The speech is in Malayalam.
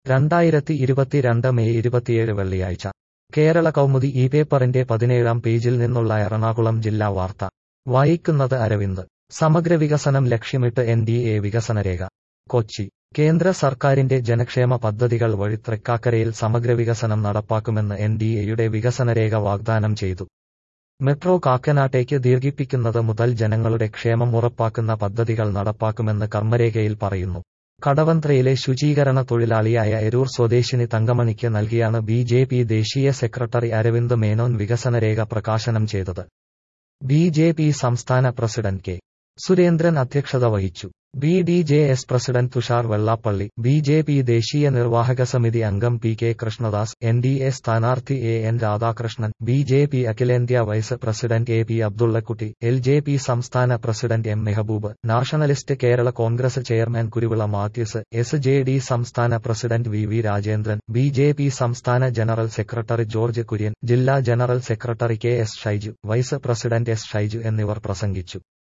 രണ്ടായിരത്തി ഇരുപത്തിരണ്ട് മെയ് ഇരുപത്തിയേഴ് വെള്ളിയാഴ്ച കേരള കൗമുദി ഈ പേപ്പറിന്റെ പതിനേഴാം പേജിൽ നിന്നുള്ള എറണാകുളം ജില്ലാ വാർത്ത വായിക്കുന്നത് അരവിന്ദ് സമഗ്ര വികസനം ലക്ഷ്യമിട്ട് എൻ ഡി എ വികസനരേഖ കൊച്ചി കേന്ദ്ര സർക്കാരിന്റെ ജനക്ഷേമ പദ്ധതികൾ വഴി തൃക്കാക്കരയിൽ സമഗ്ര വികസനം നടപ്പാക്കുമെന്ന് എൻ ഡി എയുടെ വികസനരേഖ വാഗ്ദാനം ചെയ്തു മെട്രോ കാക്കനാട്ടേക്ക് ദീർഘിപ്പിക്കുന്നത് മുതൽ ജനങ്ങളുടെ ക്ഷേമം ഉറപ്പാക്കുന്ന പദ്ധതികൾ നടപ്പാക്കുമെന്ന് കർമ്മരേഖയിൽ പറയുന്നു കടവന്ത്രയിലെ ശുചീകരണ തൊഴിലാളിയായ എരൂർ സ്വദേശിനി തങ്കമണിക്ക് നൽകിയാണ് ബി ജെ പി ദേശീയ സെക്രട്ടറി അരവിന്ദ് മേനോൻ വികസനരേഖ പ്രകാശനം ചെയ്തത് ബി ജെ പി സംസ്ഥാന പ്രസിഡന്റ് കെ സുരേന്ദ്രൻ അധ്യക്ഷത വഹിച്ചു B D J S president Thushar Vellappally B J P ദേശീയ നിർവാഹക സമിതി അംഗം P K Krishnadas N D A സ്ഥാനാർത്ഥി A N Radhakrishnan B J P അഖിലേന്ത്യാ vice president A P Abdullakutty L J P സംസ്ഥാന president M Mehaboob nationalist Kerala Congress chairman Kuruvila Mathews S J D സംസ്ഥാന president V V Rajendran B J P സംസ്ഥാന ജനറൽ സെക്രട്ടറി ജോർജ് കുര്യൻ ജില്ലാ general secretary K S Shaiju vice president S Shaiju എന്നിവർ പ്രസംഗിച്ചു